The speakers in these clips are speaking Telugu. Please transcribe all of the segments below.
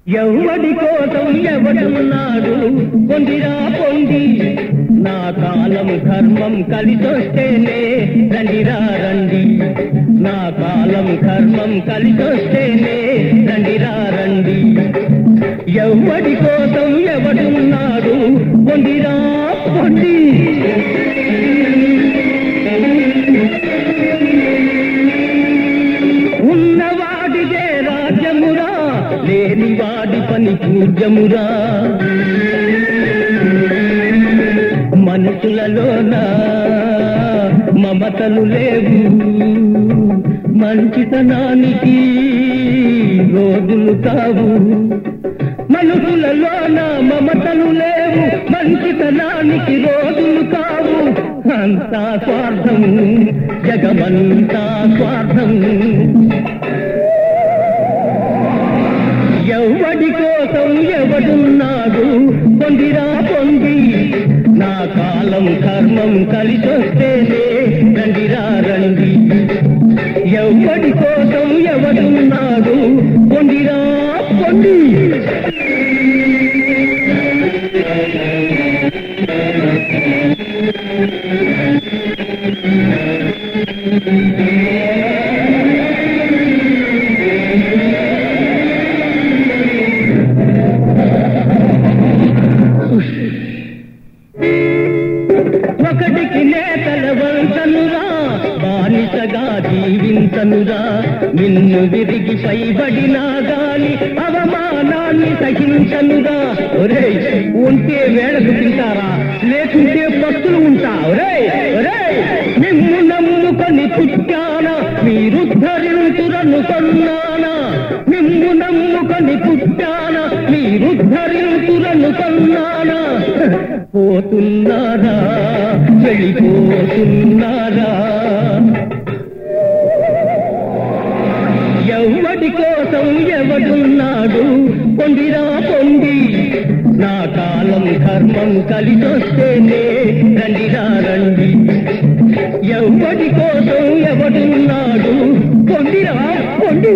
ఎవడి కోసం ఎవడున్నాడు పొందిరా పొంది నా కాలం ధర్మం కలిసొస్తేనే రండిరా రండి నా కాలం ధర్మం కలిసొస్తేనే రండిరా రండి ఎవడి కోసం ఎవడున్నాడు పొందిరా పొంది ఉన్నవాడిదే రాజ్యమురా లేని వాడి పని పూజ్యమురా మనుషులలోన మమతలు లేవు మంచితనానికి రోజులు కావు మనుషులలోన మమతలు లేవు మంచితనానికి రోజులు కావు అంతా స్వార్థం జగమంతా స్వార్థం ఎవడి కోసం ఎవడున్నాడు పొందిరా పొంది నా కాలం కర్మం కలిసొస్తేనే రండిరా రండి ఎవడి కోసం ఎవడున్నాడు పొందిరా పొంది ఒకటికి నేతల వంతనురా బానిసగా జీవించనురా నిన్ను విరిగి పైబడినా గాని అవమానాన్ని సహించనురా ఒరేయ్ ఉంటే వేళకు తింటారా లేకుంటే పస్తులు ఉంటా ఒరేయ్ ఒరేయ్ నిన్ను నమ్ముకొని పుట్టానా మీరు ధరించురను కొన్నానా నిన్ను నమ్ముకొని పుట్టానా మీరు ధరించురను కొన్నానా పోతున్నారా వెళ్ళిపోతున్నారా ఎవడి కోసం ఎవడున్నాడు పొందిరా పొంది నా కాలం ధర్మం కలిసొస్తేనే రండిరా రండి ఎవడి కోసం ఎవడున్నాడు పొందిరా పొంది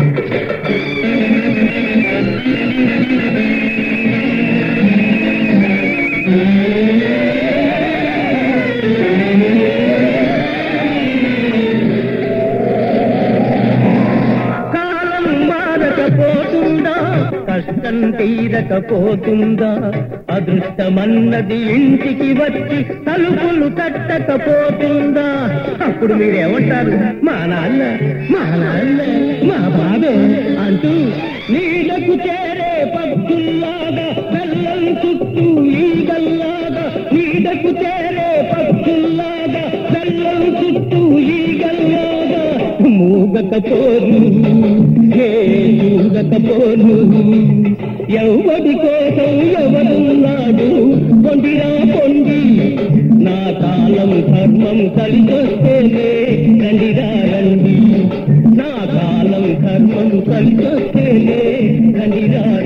కాలం మారకపోతుందా కష్టం తీరకపోతుందా అదృష్టమన్నది ఇంటికి వచ్చి తలుపులు తట్టకపోతుందా అప్పుడు మీరేమంటారు మా నాన్న మా నాన్న మా బాబే అంటూ నీడకు చేరే పక్షుల్లాగా బెల్లం చుట్టూ ఈగల్లాగా నీడకు చేరే పక్షుల్లాగా బెల్లం చుట్టూ ఈగల్లాగా మూగకపోను హే మూగకపోను ఎవడి కోసం ఎవడున్నాడు పొందిరా పొంది నా కాలం ధర్మం కలిసొస్తేనే రండిరా రండి నా కాలం ధర్మం కలిసొస్తేనే రండిరా